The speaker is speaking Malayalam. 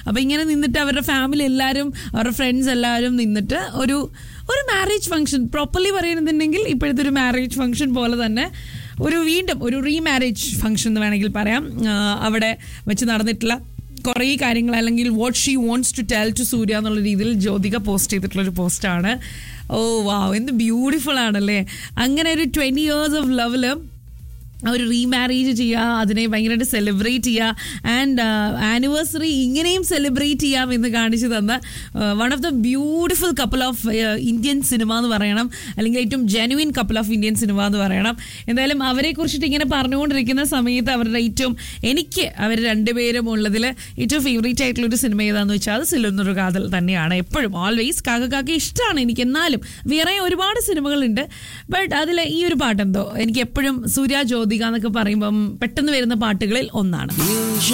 അപ്പൊ ഇങ്ങനെ നിന്നിട്ട് അവരുടെ ഫാമിലി എല്ലാവരും അവരുടെ ഫ്രണ്ട്സ് എല്ലാവരും നിന്നിട്ട് ഒരു ഒരു മാരേജ് ഫംഗ്ഷൻ പ്രോപ്പർലി പറയുന്നുണ്ടെങ്കിൽ ഇപ്പോഴത്തെ ഒരു മാരേജ് ഫംഗ്ഷൻ പോലെ തന്നെ ഒരു വീണ്ടും ഒരു റീമാരേജ് ഫംഗ്ഷൻ എന്ന് വേണമെങ്കിൽ പറയാം ആ, അവിടെ വെച്ച് നടന്നിട്ടുള്ള കുറേ കാര്യങ്ങൾ അല്ലെങ്കിൽ what she wants to tell to Surya എന്നുള്ള രീതിയിൽ ജ്യോതിക പോസ്റ്റ് ചെയ്തിട്ടുള്ള ഒരു പോസ്റ്റാണ് ഓ വാവ് എന്ത് ബ്യൂട്ടിഫുൾ ആണല്ലേ അങ്ങനെ ഒരു ട്വൻറ്റി ഇയേഴ്സ് ഓഫ് ലവില് ഒരു റീമാരേജ് ചെയ്യുക അതിനെ ഭയങ്കരമായിട്ട് സെലിബ്രേറ്റ് ചെയ്യുക ആൻഡ് ആനിവേഴ്സറി ഇങ്ങനെയും സെലിബ്രേറ്റ് ചെയ്യാം എന്ന് കാണിച്ചു തന്ന one of the beautiful couple of Indian cinema എന്ന് പറയണം അല്ലെങ്കിൽ ഏറ്റവും genuine couple of Indian cinema എന്ന് പറയണം എന്തായാലും അവരെ കുറിച്ചിട്ട് ഇങ്ങനെ പറഞ്ഞുകൊണ്ടിരിക്കുന്ന സമയത്ത് അവരുടെ ഏറ്റവും എനിക്ക് അവർ രണ്ടുപേരും ഉള്ളതിൽ ഏറ്റവും ഫേവറേറ്റ് ആയിട്ടുള്ള ഒരു സിനിമ ഏതാണെന്ന് വെച്ചാൽ അത് സിലുന്നൊരു കാതൽ തന്നെയാണ് എപ്പോഴും ഓൾവേസ് കാക്ക കാക്ക ഇഷ്ടമാണ് എനിക്ക് എന്നാലും വേറെ ഒരുപാട് സിനിമകളുണ്ട് ബട്ട് അതിൽ ഈ ഒരു പാട്ടെന്തോ എനിക്ക് എപ്പോഴും സൂര്യ ജ്യോതിക എന്നൊക്കെ പറയുമ്പം പെട്ടെന്ന് വരുന്ന പാട്ടുകളിൽ ഒന്നാണ്